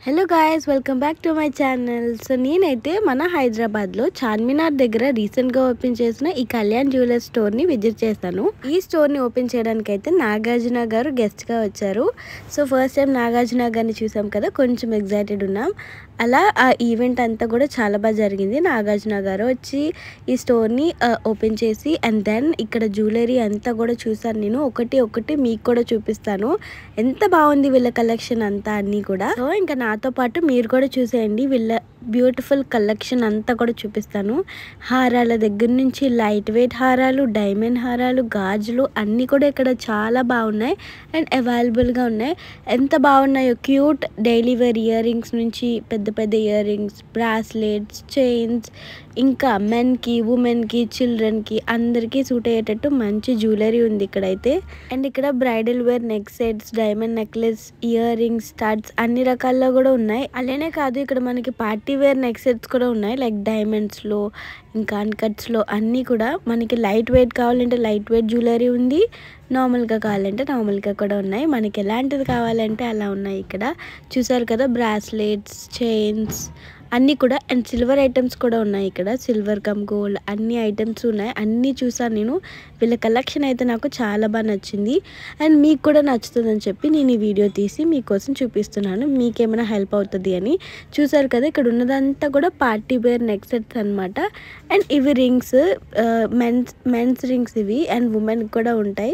hello guys welcome back to my channel so నేనైతే మన హైదరాబాద్లో చార్మినార్ దగ్గర రీసెంట్గా ఓపెన్ చేసిన ఈ కళ్యాణ్ జ్యువెలర్స్ స్టోర్ని విజిట్ చేస్తాను ఈ స్టోర్ని ఓపెన్ చేయడానికి అయితే నాగార్జున గారు గెస్ట్గా వచ్చారు సో ఫస్ట్ టైం నాగార్జున గారిని చూసాం కదా కొంచెం ఎగ్జైటెడ్ ఉన్నాం అలా ఆ ఈవెంట్ అంతా కూడా చాలా బాగా జరిగింది నాగార్జున గారు వచ్చి ఈ స్టోర్ని ఓపెన్ చేసి అండ్ దెన్ ఇక్కడ జ్యువెలరీ అంతా కూడా చూసాను నేను ఒకటి ఒకటి మీకు కూడా చూపిస్తాను ఎంత బాగుంది వీళ్ళ కలెక్షన్ అంతా అన్నీ కూడా సో ఇంకా నాతో పాటు మీరు కూడా చూసేయండి వీళ్ళ బ్యూటిఫుల్ కలెక్షన్ అంతా కూడా చూపిస్తాను హారాల దగ్గర నుంచి లైట్ వెయిట్ హారాలు డైమండ్ హారాలు గాజులు అన్నీ కూడా ఇక్కడ చాలా బాగున్నాయి అండ్ అవైలబుల్గా ఉన్నాయి ఎంత బాగున్నాయో cute daily wear earrings నుంచి పెద్ద పెద్ద ఇయర్ రింగ్స్ బ్రాస్లెట్స్ చైన్స్ ఇంకా మెన్కి ఉమెన్కి చిల్డ్రన్కి అందరికీ సూట్ అయ్యేటట్టు మంచి జ్యువెలరీ ఉంది ఇక్కడైతే అండ్ ఇక్కడ bridal wear neck sets diamond necklace earrings studs అన్ని రకాల్లో కూడా ఉన్నాయి అలానే కాదు ఇక్కడ మనకి పార్టీ వేర్ నెక్ సెట్స్ కూడా ఉన్నాయి లైక్ డైమండ్స్లో ఇంకా అన్కట్స్లో అన్నీ కూడా మనకి లైట్ వెయిట్ కావాలంటే లైట్ వెయిట్ జ్యువెలరీ ఉంది నార్మల్గా కావాలంటే నార్మల్గా కూడా ఉన్నాయి మనకి ఎలాంటిది కావాలంటే అలా ఉన్నాయి ఇక్కడ చూసారు కదా బ్రాస్లెట్స్ చైన్స్ అన్నీ కూడా అండ్ సిల్వర్ ఐటమ్స్ కూడా ఉన్నాయి ఇక్కడ సిల్వర్ కమ్ గోల్డ్ అన్ని ఐటమ్స్ ఉన్నాయి అన్నీ చూసాను నేను వీళ్ళ కలెక్షన్ అయితే నాకు చాలా బాగా నచ్చింది అండ్ మీకు కూడా నచ్చుతుందని చెప్పి నేను ఈ వీడియో తీసి మీకోసం చూపిస్తున్నాను మీకేమైనా హెల్ప్ అవుతుంది అని చూసారు కదా ఇక్కడ ఉన్నదంతా కూడా పార్టీ వేర్ నెక్ సెట్స్ అనమాట అండ్ ఇవి రింగ్స్ మెన్స్ మెన్స్ రింగ్స్ ఇవి అండ్ ఉమెన్ కూడా ఉంటాయి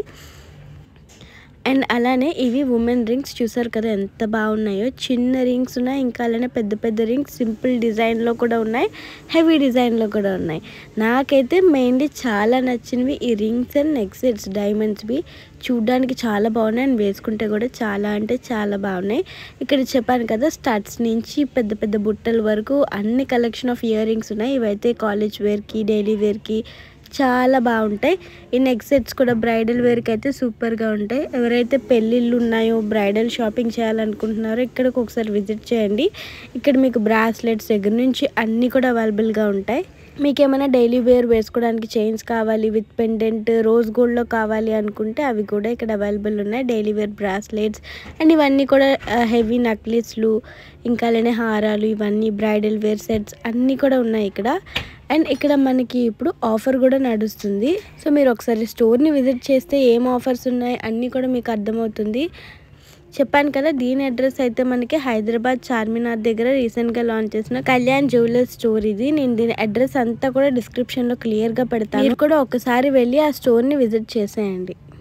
అండ్ అలానే ఇవి ఉమెన్ రింగ్స్ చూసారు కదా ఎంత బాగున్నాయో చిన్న రింగ్స్ ఉన్నాయి ఇంకా అలానే పెద్ద పెద్ద రింగ్స్ సింపుల్ డిజైన్లో కూడా ఉన్నాయి హెవీ డిజైన్లో కూడా ఉన్నాయి నాకైతే మెయిన్లీ చాలా నచ్చినవి ఈ రింగ్స్ అండ్ నెక్ సెట్స్ డైమండ్స్వి చూడ్డానికి చాలా బాగున్నాయి అండ్ వేసుకుంటే కూడా చాలా అంటే చాలా బాగున్నాయి ఇక్కడ చెప్పాను కదా స్టడ్స్ నుంచి పెద్ద పెద్ద బుట్టల వరకు అన్ని కలెక్షన్ ఆఫ్ ఇయర్ రింగ్స్ ఉన్నాయి ఇవైతే కాలేజ్ వేర్కి డైలీ వేర్కి చాలా బాగుంటాయి ఈ నెక్ సెట్స్ కూడా బ్రైడల్ వేర్కి అయితే సూపర్గా ఉంటాయి ఎవరైతే పెళ్ళిళ్ళు ఉన్నాయో బ్రైడల్ షాపింగ్ చేయాలనుకుంటున్నారో ఇక్కడికి ఒకసారి విజిట్ చేయండి ఇక్కడ మీకు బ్రాస్లెట్స్ దగ్గర నుంచి అన్నీ కూడా అవైలబుల్గా ఉంటాయి మీకు ఏమైనా డైలీ వేర్ వేసుకోవడానికి చైన్స్ కావాలి విత్ పెండెంట్ రోజ్ గోల్డ్లో కావాలి అనుకుంటే అవి కూడా ఇక్కడ అవైలబుల్ ఉన్నాయి డైలీ వేర్ బ్రాస్లెట్స్ అండ్ ఇవన్నీ కూడా హెవీ నక్లెస్లు ఇంకా అలానే హారాలు ఇవన్నీ బ్రైడల్ వేర్ సెట్స్ అన్నీ కూడా ఉన్నాయి ఇక్కడ అండ్ ఇక్కడ మనకి ఇప్పుడు ఆఫర్ కూడా నడుస్తుంది సో మీరు ఒకసారి స్టోర్ని విజిట్ చేస్తే ఏం ఆఫర్స్ ఉన్నాయి అన్నీ కూడా మీకు అర్థమవుతుంది చెప్పాను కదా దీని అడ్రస్ అయితే మనకి హైదరాబాద్ చార్మినార్ దగ్గర రీసెంట్గా లాంచ్ చేసిన కళ్యాణ్ జ్యువెలర్స్ స్టోర్ ఇది నేను దీని అడ్రస్ అంతా కూడా డిస్క్రిప్షన్లో క్లియర్గా పెడతాను మీరు కూడా ఒకసారి వెళ్ళి ఆ స్టోర్ని విజిట్ చేసేయండి